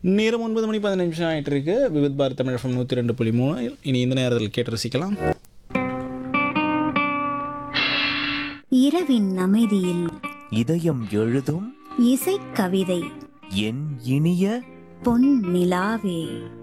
நேரம் ஒன்பது மணி பதினஞ்சு நிமிஷம் ஆயிட்டு இருக்கு விவித் பாரத் தமிழ் எஃப்எம் நூற்றி ரெண்டு புள்ளி மூணு இனி இந்த நேரத்தில் கேட்டு ரசிக்கலாம் இரவின் அமைதியில் இதயம் எழுதும் இசைக்கவிதை என் இனிய பொன் நிலாவே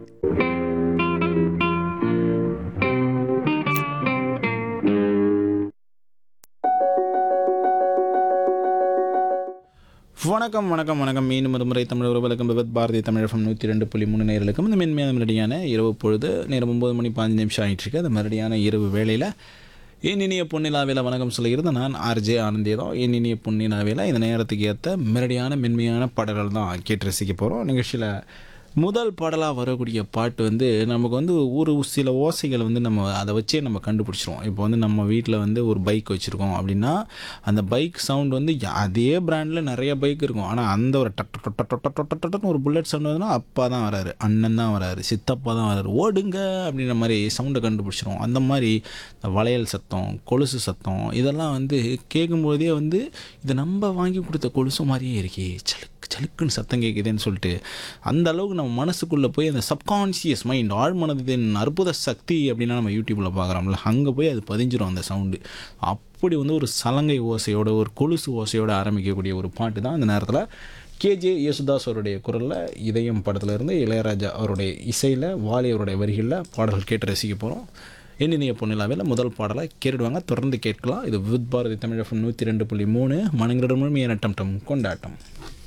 வணக்கம் வணக்கம் வணக்கம் மீண்டும் ஒரு முறை தமிழ் உறவுகளுக்கும் விபத் பாரதி தமிழ் எஃப்எம் நூற்றி ரெண்டு புள்ளி மூணு நேர்களுக்கும் இந்த மென்மையான மெலடியான இரவு பொழுது நேரம் ஒம்பது மணி பாஞ்சு நிமிஷம் ஆயிட்டு இருக்கு அந்த மெலடியான இரவு வேளையில் என் இனிய பொன்னிலாவில் வணக்கம் சொல்லுகிறது நான் ஆர்ஜே ஆனந்தே தான் என் இனிய பொன்னிலாவில் இந்த நேரத்துக்கு ஏற்ற மெலடியான மென்மையான பாடல்கள் தான் கேட்டு ரசிக்க போகிறோம் நிகழ்ச்சியில் முதல் பாடலாக வரக்கூடிய பாட்டு வந்து நமக்கு வந்து ஒரு சில ஓசைகள் வந்து நம்ம அதை வச்சே நம்ம கண்டுபிடிச்சிருவோம் இப்போ வந்து நம்ம வீட்டில் வந்து ஒரு பைக் வச்சுருக்கோம் அப்படின்னா அந்த பைக் சவுண்ட் வந்து யா- அதே பிராண்டில் நிறைய பைக் இருக்கும் ஆனால் அந்த ஒரு டட் டட் டட் டட் டட் டட் டட்னு ஒரு புல்லட் சவுண்ட் வந்துன்னா அப்பா தான் வராரு அண்ணன் தான் வராரு சித்தப்பா தான் வராரு ஓடுங்க அப்படின்ற மாதிரி சவுண்டை கண்டுபிடிச்சிருவோம் அந்த மாதிரி இந்த வளையல் சத்தம் கொலுசு சத்தம் இதெல்லாம் வந்து கேட்கும்போதே வந்து இது நம்ம வாங்கி கொடுத்த கொலுசு மாதிரியே இருக்கே சலுக்கு சலுக்குன்னு சத்தம் கேட்குதுன்னு சொல்லிட்டு அந்த அளவுக்கு நம்ம மனசுக்குள்ளே போய் அந்த சப்கான்ஷியஸ் மைண்ட் ஆழ்மனதின் அற்புத சக்தி அப்படின்னா நம்ம யூடியூப்பில் பார்க்குறோம்ல அங்கே போய் அது பதிஞ்சிரும் அந்த சவுண்டு அப்படி வந்து ஒரு சலங்கை ஓசையோட ஒரு கொலுசு ஓசையோட ஆரம்பிக்கக்கூடிய ஒரு பாட்டு தான் அந்த நேரத்தில் கேஜே யேசுதாஸ் அவருடைய குரலில் இதயம் படத்துல இருந்து இளையராஜா அவருடைய இசையில் வாலி அவருடைய வரிகளில் பாடல்கள் கேட்டு ரசிக்க போகிறோம் எண்ணினிய பொன்னிலாவில் முதல் பாடலை கேட்டுடுவாங்க தொடர்ந்து கேட்கலாம் இது வித் பாரதி தமிழ் எஃப்எம் நூற்றி ரெண்டு புள்ளி மூணு மனங்கிற முழுமையான டம் டம் கொண்டாட்டம்